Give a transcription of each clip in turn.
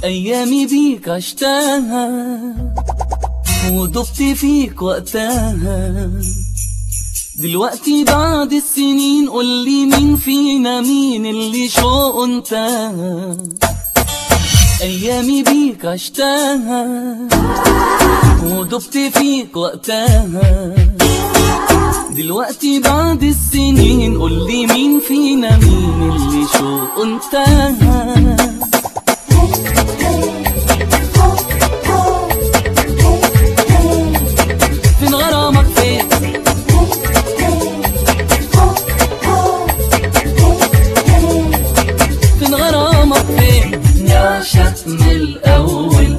أيامي بيك عشتها ودبت فيك وقتها دلوقتي بعد السنين قولي مين فينا مين اللي شوقه انتهى أيامي بيك عشتها ودبت فيك وقتها دلوقتي بعد السنين قولي مين فينا مين اللي شوقه انتهى فين غرامك فين فين غرامك فين نعشق من الأول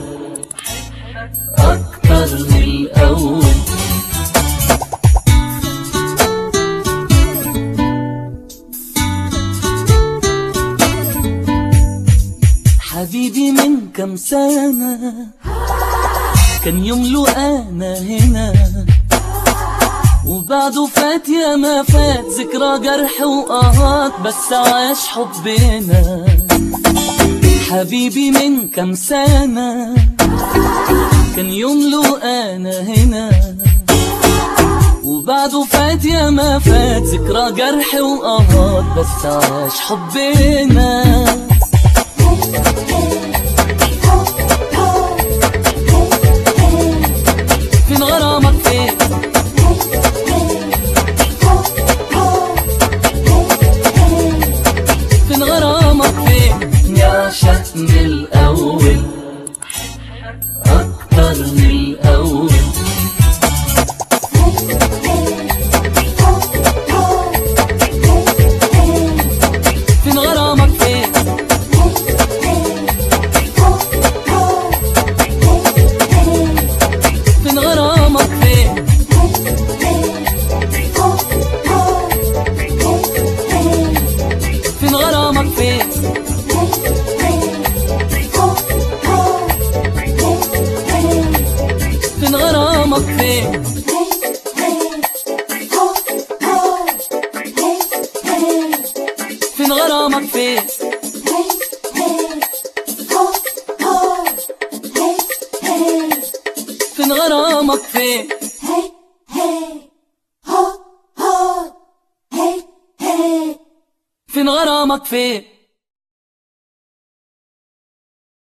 أكتر من الأول حبيبي من كم سنة كان يوم له أنا هنا وبعده فات يا ما فات ذكرى جرح وقهات بس عاش حبنا حبيبي من كم سنة كان يوم له أنا هنا وبعده فات يا ما فات ذكرى جرح وقهات بس عاش حبنا فين غرامك فين فين غرامك فين نعشق من الأول أكتر من الأول فين غرامك فين فين غرامك فين فين غرامك فين فين غرامك فين فين غرامك فين فين غرامك فين فين غرامك فين